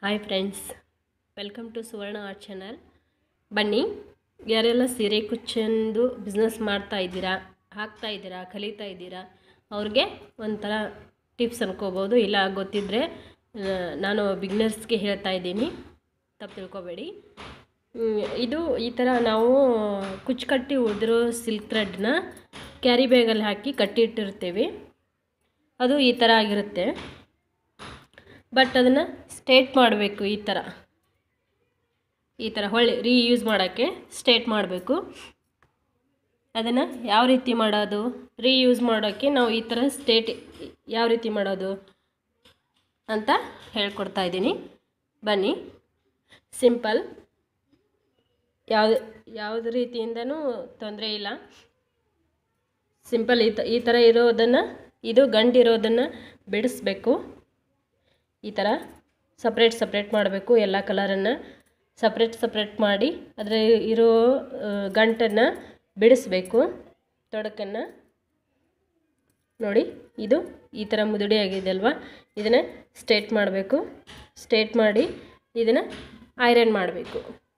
hi friends welcome to Suvarna art channel ಬನ್ನಿ ಯಾರೆಲ್ಲ ಸೀರೆ ಕುಚ್ಚಂದು ಬಿಸ್ನೆಸ್ ಮಾಡ್ತಾ ಇದ್ದೀರಾ ಹಾಕ್ತಾ ಇದ್ದೀರಾ ಕಲಿತಾ ಇದ್ದೀರಾ ಅವ್ರಿಗೆ ಒಂಥರ ಟಿಪ್ಸ್ ಅನ್ಕೋಬೋದು ಇಲ್ಲ ಗೊತ್ತಿದ್ದರೆ ನಾನು ಬಿಗ್ನರ್ಸ್ಗೆ ಹೇಳ್ತಾ ಇದ್ದೀನಿ ತಪ್ಪು ತಿಳ್ಕೊಬೇಡಿ ಹ್ಮ್, ಇದು ಈ ಥರ ನಾವು ಕುಚ್ಚು ಕಟ್ಟಿ ಉಳಿದಿರೋ ಸಿಲ್ಕ್ ಥ್ರೆಡ್ನ ಕ್ಯಾರಿ ಬ್ಯಾಗಲ್ಲಿ ಹಾಕಿ ಕಟ್ಟಿಟ್ಟಿರ್ತೀವಿ ಅದು ಈ ಥರ ಆಗಿರುತ್ತೆ ಬಟ್ ಅದನ್ನು ಸ್ಟೇಟ್ ಮಾಡಬೇಕು ಈ ಥರ ಈ ಥರ ಹೊಳ್ಳಿ ರೀಯೂಸ್ ಮಾಡೋಕ್ಕೆ ಸ್ಟೇಟ್ ಮಾಡಬೇಕು ಅದನ್ನು ಯಾವ ರೀತಿ ಮಾಡೋದು ರೀಯೂಸ್ ಮಾಡೋಕ್ಕೆ ನಾವು ಈ ಥರ ಸ್ಟೇಟ್ ಯಾವ ರೀತಿ ಮಾಡೋದು ಅಂತ ಹೇಳ್ಕೊಡ್ತಾ ಇದ್ದೀನಿ ಬನ್ನಿ ಸಿಂಪಲ್ ಯಾವ್ದು ಯಾವುದೇ ರೀತಿಯಿಂದನೂ ತೊಂದರೆ ಇಲ್ಲ ಸಿಂಪಲ್ ಈ ತ ಈ ಥರ ಇರೋದನ್ನು ಇದು ಗಂಟಿರೋದನ್ನು ಬಿಡಿಸ್ಬೇಕು ಈ ಥರ ಸಪ್ರೇಟ್ ಸಪ್ರೇಟ್ ಮಾಡಬೇಕು ಎಲ್ಲ ಕಲರನ್ನು ಸಪ್ರೇಟ್ ಸಪ್ರೇಟ್ ಮಾಡಿ ಅದರ ಇರೋ ಗಂಟನ್ನು ಬಿಡಿಸ್ಬೇಕು ತೊಡಕನ್ನು ನೋಡಿ ಇದು ಈ ಥರ ಮುದುಡಿ ಆಗಿದೆ ಅಲ್ವಾ ಇದನ್ನು ಸ್ಟೇಟ್ ಮಾಡಬೇಕು ಸ್ಟೇಟ್ ಮಾಡಿ ಇದನ್ನು ಐರನ್ ಮಾಡಬೇಕು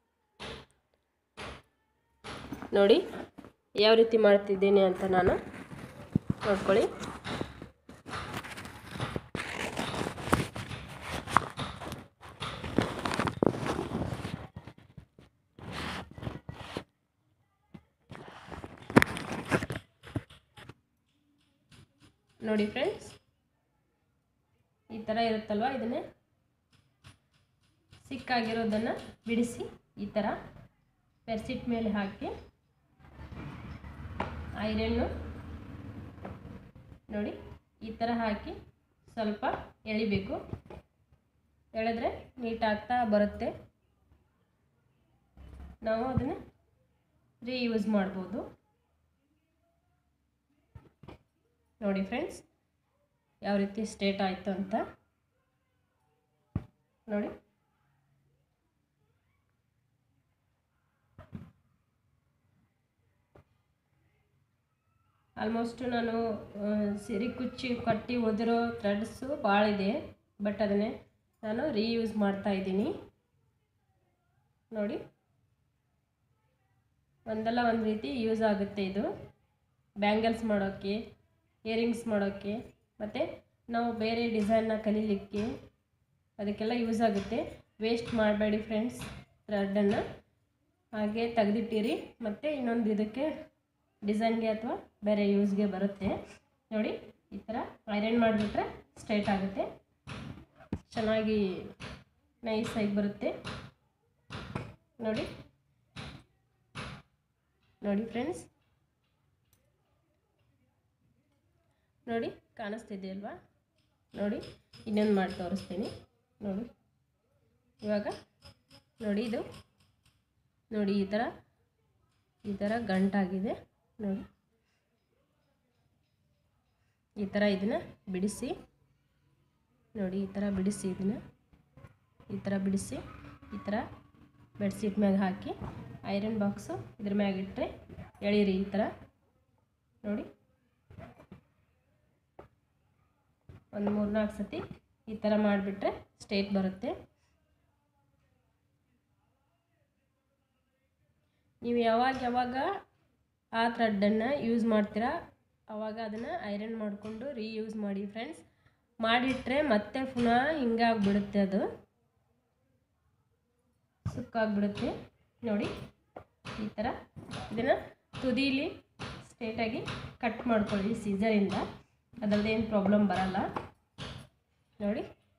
ನೋಡಿ ಯಾವ ರೀತಿ ಮಾಡ್ತಿದ್ದೀನಿ ಅಂತ ನಾನು ನೋಡ್ಕೊಳ್ಳಿ ನೋಡಿ ಫ್ರೆಂಡ್ಸ್ ಈ ಥರ ಇರುತ್ತಲ್ವ ಇದನ್ನೇ ಸಿಕ್ಕಾಗಿರೋದನ್ನು ಬಿಡಿಸಿ ಈ ಥರ ಬೆಡ್ಶೀಟ್ ಮೇಲೆ ಹಾಕಿ ಐರನ್ನು ನೋಡಿ ಈ ಥರ ಹಾಕಿ ಸ್ವಲ್ಪ ಎಳಿಬೇಕು ಎಳೆದ್ರೆ ನೀಟ್ ಆಗ್ತಾ ಬರುತ್ತೆ ನಾವು ಅದನ್ನು ರೀಯೂಸ್ ಮಾಡ್ಬೋದು ನೋಡಿ ಫ್ರೆಂಡ್ಸ್ ಯಾವ ರೀತಿ ಸ್ಟೇಟ್ ಆಯಿತು ಅಂತ ನೋಡಿ ಆಲ್ಮೋಸ್ಟ್ ನಾನು ಆ, ಸಿರಿ ಕುಚ್ಚಿ ಕಟ್ಟಿ ಉಳಿದಿರೋ ಥ್ರೆಡ್ಸು ಭಾಳ ಇದೆ ಬಟ್ ಅದನ್ನೇ ನಾನು ರೀಯೂಸ್ ಮಾಡ್ತಾ ಇದ್ದೀನಿ ನೋಡಿ ಒಂದಲ್ಲ ಒಂದು ರೀತಿ ಯೂಸ್ ಆಗುತ್ತೆ ಇದು ಬ್ಯಾಂಗಲ್ಸ್ ಮಾಡೋಕ್ಕೆ ಇಯರಿಂಗ್ಸ್ ಮಾಡೋಕ್ಕೆ ಮತ್ತು ನಾವು ಬೇರೆ ಡಿಸೈನ್ನ ಕಲೀಲಿಕ್ಕೆ ಅದಕ್ಕೆಲ್ಲ ಯೂಸ್ ಆಗುತ್ತೆ ವೇಸ್ಟ್ ಮಾಡಬೇಡಿ ಫ್ರೆಂಡ್ಸ್ ಥ್ರೆಡ್ಡನ್ನು ಹಾಗೆ ತೆಗೆದಿಟ್ಟಿರಿ ಮತ್ತು ಇನ್ನೊಂದು ಇದಕ್ಕೆ ಡಿಸೈನ್ಗೆ ಅಥವಾ ಬೇರೆ ಯೂಸ್ಗೆ ಬರುತ್ತೆ ನೋಡಿ ಈ ಥರ ಐರನ್ ಮಾಡಿಬಿಟ್ರೆ ಸ್ಟ್ರೈಟ್ ಆಗುತ್ತೆ ಚೆನ್ನಾಗಿ ನೈಸಾಗಿ ಬರುತ್ತೆ ನೋಡಿ ನೋಡಿ ಫ್ರೆಂಡ್ಸ್ ನೋಡಿ ಕಾಣಿಸ್ತಿದೆಯಲ್ವಾ ನೋಡಿ ಇನ್ನೊಂದು ಮಾಡಿ ತೋರಿಸ್ತೀನಿ ನೋಡಿ ಇವಾಗ ನೋಡಿ ಇದು ನೋಡಿ ಈ ಥರ ಈ ಥರ ಗಂಟಾಗಿದೆ ನೋಡಿ ಈ ಥರ ಇದನ್ನು ಬಿಡಿಸಿ ನೋಡಿ ಈ ಥರ ಬಿಡಿಸಿ ಇದನ್ನು ಈ ಥರ ಬಿಡಿಸಿ ಈ ಥರ ಬೆಡ್ಶೀಟ್ ಮ್ಯಾಗ ಹಾಕಿ ಐರನ್ ಬಾಕ್ಸು ಇದ್ರ ಮ್ಯಾಗ ಇಟ್ಟರೆ ಎಳೀರಿ ಈ ಥರ ನೋಡಿ ಒಂದು ಮೂರು ನಾಲ್ಕು ಸತಿ ಈ ಥರ ಮಾಡಿಬಿಟ್ರೆ ಸ್ಟೇಟ್ ಬರುತ್ತೆ ನೀವು ಯಾವಾಗ ಯಾವಾಗ ಆ ಥ್ರೆಡ್ಡನ್ನು ಯೂಸ್ ಮಾಡ್ತೀರಾ ಆವಾಗ ಅದನ್ನು ಐರನ್ ಮಾಡಿಕೊಂಡು ರೀಯೂಸ್ ಮಾಡಿ ಫ್ರೆಂಡ್ಸ್ ಮಾಡಿಟ್ರೆ ಮತ್ತೆ ಪುನಃ ಹಿಂಗಾಗ್ಬಿಡುತ್ತೆ ಅದು ಸುಕ್ಕಾಗ್ಬಿಡುತ್ತೆ ನೋಡಿ ಈ ಥರ ಇದನ್ನು ತುದೀಲಿ ಸ್ಟ್ರೇಟಾಗಿ ಕಟ್ ಮಾಡ್ಕೊಳ್ಳಿ ಸೀಸರಿಂದ ಅದರದ್ದೇನು ಪ್ರಾಬ್ಲಮ್ ಬರಲ್ಲ ನೋಡಿ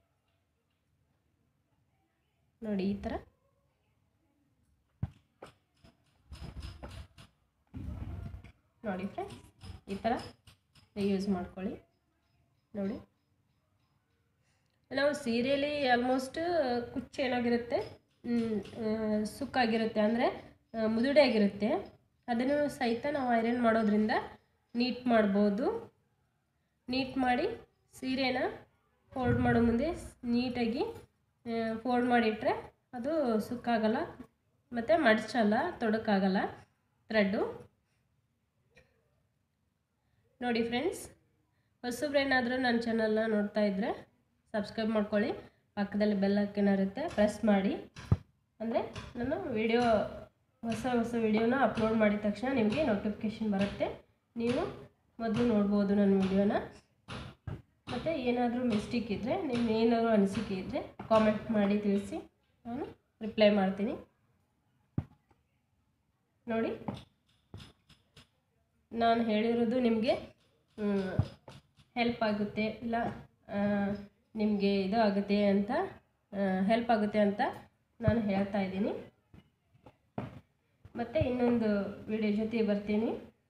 ನೋಡಿ ಈ ಥರ ನೋಡಿ ಫ್ರೆಂಡ್ಸ್ ಈ ಥರ ಯೂಸ್ ಮಾಡ್ಕೊಳ್ಳಿ ನೋಡಿ ನಾವು ಸೀರೆಯಲ್ಲಿ ಆಲ್ಮೋಸ್ಟ್ ಕುಚ್ಚು ಏನಾಗಿರುತ್ತೆ ಮ್, ಆ, ಸುಕ್ಕಾಗಿರುತ್ತೆ ಅಂದರೆ ಮುದುಡೆ ಆಗಿರುತ್ತೆ ಅದನ್ನು ಸಹಿತ ನಾವು ಐರನ್ ಮಾಡೋದ್ರಿಂದ ನೀಟ್ ಮಾಡ್ಬೋದು ನೀಟ್ ಮಾಡಿ ಸೀರೆನ ಫೋಲ್ಡ್ ಮಾಡೋ ಮುಂದೆ ನೀಟಾಗಿ ಫೋಲ್ಡ್ ಮಾಡಿಟ್ರೆ ಅದು ಸುಕ್ಕಾಗಲ್ಲ ಮತ್ತು ಮಡಚಲ್ಲ ತೊಡಕಾಗಲ್ಲ ಥ್ರೆಡ್ಡು ನೋಡಿ ಫ್ರೆಂಡ್ಸ್ ಹೊಸಬ್ರೇನಾದರೂ ನನ್ನ ಚಾನಲ್ನ ನೋಡ್ತಾ ಇದ್ದರೆ ಸಬ್ಸ್ಕ್ರೈಬ್ ಮಾಡ್ಕೊಳ್ಳಿ ಪಕ್ಕದಲ್ಲಿ ಬೆಲ್ ಐಕನ್ ಇರುತ್ತೆ ಪ್ರೆಸ್ ಮಾಡಿ ಅಂದರೆ ನಾನು ವಿಡಿಯೋ ಹೊಸ ಹೊಸ ವಿಡಿಯೋನ ಅಪ್ಲೋಡ್ ಮಾಡಿದ ತಕ್ಷಣ ನಿಮಗೆ ನೋಟಿಫಿಕೇಷನ್ ಬರುತ್ತೆ ನೀವು ಮೊದಲು ನೋಡ್ಬೋದು ನನ್ನ ವಿಡಿಯೋನ ಮತ್ತು ಏನಾದರೂ ಮಿಸ್ಟೇಕ್ ಇದ್ದರೆ ನಿಮ್ಮ ಏನಾದರೂ ಅನಿಸಿಕೆ ಇದ್ದರೆ ಕಾಮೆಂಟ್ ಮಾಡಿ ತಿಳಿಸಿ ನಾನು ರಿಪ್ಲೈ ಮಾಡ್ತೀನಿ ನೋಡಿ ನಾನು ಹೇಳಿರೋದು ನಿಮಗೆ ಹೆಲ್ಪ್ ಆಗುತ್ತೆ ಇಲ್ಲ ನಿಮಗೆ ಇದು ಆಗುತ್ತೆ ಅಂತ ಹೆಲ್ಪ್ ಆಗುತ್ತೆ ಅಂತ ನಾನು ಹೇಳ್ತಾ ಇದ್ದೀನಿ ಮತ್ತು ಇನ್ನೊಂದು ವಿಡಿಯೋ ಜೊತೆ ಬರ್ತೀನಿ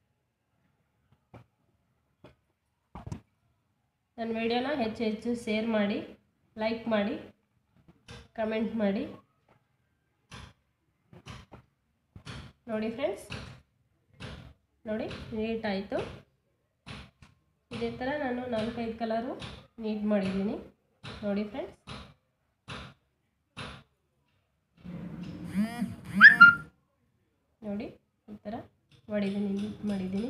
ನನ್ನ ವಿಡಿಯೋನ ಹೆಚ್ಚು ಹೆಚ್ಚು ಶೇರ್ ಮಾಡಿ ಲೈಕ್ ಮಾಡಿ ಕಮೆಂಟ್ ಮಾಡಿ ನೋಡಿ ಫ್ರೆಂಡ್ಸ್ ನೋಡಿ ನೀಟ್ ಆಯಿತು ಇದೇ ಥರ ನಾನು ನಾಲ್ಕೈದು ಕಲರು ನೀಟ್ ಮಾಡಿದ್ದೀನಿ ನೋಡಿ ಫ್ರೆಂಡ್ಸ್ ನೋಡಿ ಈ ಥರ ಮಾಡಿದ್ದೀನಿ ನೀಟ್ ಮಾಡಿದ್ದೀನಿ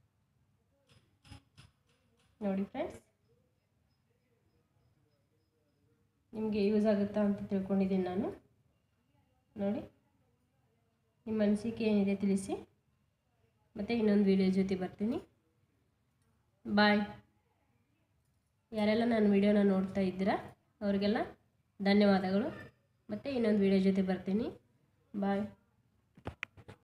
ನೋಡಿ ಫ್ರೆಂಡ್ಸ್ ನಿಮಗೆ ಯೂಸ್ ಆಗುತ್ತಾ ಅಂತ ತಿಳ್ಕೊಂಡಿದ್ದೀನಿ ನಾನು ನೋಡಿ ನಿಮ್ಮ ಅನಿಸಿಕೆ ಏನಿದೆ ತಿಳಿಸಿ ಮತ್ತು ಇನ್ನೊಂದು ವಿಡಿಯೋ ಜೊತೆ ಬರ್ತೀನಿ ಬಾಯ್ ಯಾರೆಲ್ಲ ನನ್ನ ವಿಡಿಯೋನ ನೋಡ್ತಾ ಇದ್ದೀರಾ ಅವರಿಗೆಲ್ಲ ಧನ್ಯವಾದಗಳು ಮತ್ತು ಇನ್ನೊಂದು ವಿಡಿಯೋ ಜೊತೆ ಬರ್ತೀನಿ ಬಾಯ್